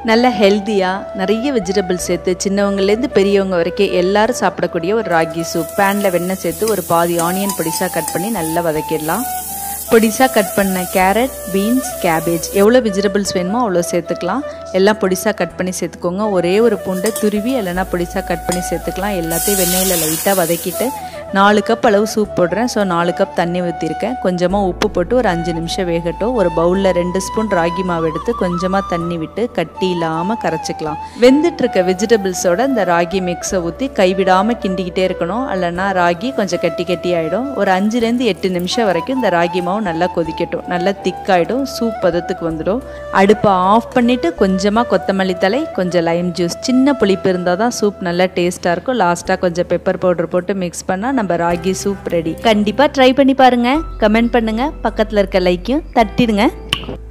நல்ல ஹெல்த்தியாக நிறைய வெஜிடபிள்ஸ் சேர்த்து சின்னவங்கலேருந்து பெரியவங்க வரைக்கும் எல்லாரும் சாப்பிடக்கூடிய ஒரு ராகி சூப் பேனில் வெண்ணெய் சேர்த்து ஒரு பாதி ஆனியன் பொடிசாக கட் பண்ணி நல்லா வதக்கிடலாம் பொடிசாக கட் பண்ண கேரட் பீன்ஸ் கேபேஜ் எவ்வளோ வெஜிடபிள்ஸ் வேணுமோ அவ்வளோ சேர்த்துக்கலாம் எல்லாம் பொடிசாக கட் பண்ணி சேர்த்துக்கோங்க ஒரே ஒரு பூண்டை துருவி இல்லைனா பொடிசாக கட் பண்ணி சேர்த்துக்கலாம் எல்லாத்தையும் வெண்ணெயில் லைட்டாக வதக்கிட்டு நாலு கப் அளவு சூப் போடுறேன் ஸோ நாலு கப் தண்ணி ஊற்றிருக்கேன் கொஞ்சமாக உப்பு போட்டு ஒரு அஞ்சு நிமிஷம் வேகட்டும் ஒரு பவுலில் ரெண்டு ஸ்பூன் ராகி மாவு எடுத்து கொஞ்சமாக தண்ணி விட்டு கட்டி இல்லாமல் கரைச்சிக்கலாம் வெந்துட்டு இருக்க வெஜிடபிள்ஸோட இந்த ராகி மிக்ஸை ஊற்றி கைவிடாமல் கிண்டிக்கிட்டே இருக்கணும் இல்லைன்னா ராகி கொஞ்சம் கட்டி கட்டி ஆகிடும் ஒரு அஞ்சுலேருந்து எட்டு நிமிஷம் வரைக்கும் இந்த ராகி மாவு நல்லா கொதிக்கட்டும் நல்லா திக்காயிடும் சூப் பதத்துக்கு வந்துடும் அடுப்பை ஆஃப் பண்ணிவிட்டு கொஞ்சமாக கொத்தமல்லி தலை கொஞ்சம் லைம் ஜூஸ் சின்ன புளிப்பு இருந்தால் தான் சூப் நல்லா டேஸ்ட்டாக இருக்கும் லாஸ்ட்டாக கொஞ்சம் பெப்பர் பவுடர் போட்டு மிக்ஸ் பண்ணால் நம்ம ராகி சூப் ரெடி கண்டிப்பாக ட்ரை பண்ணி பாருங்கள் கமெண்ட் பண்ணுங்கள் பக்கத்தில் இருக்க லைக்கையும் தட்டிடுங்க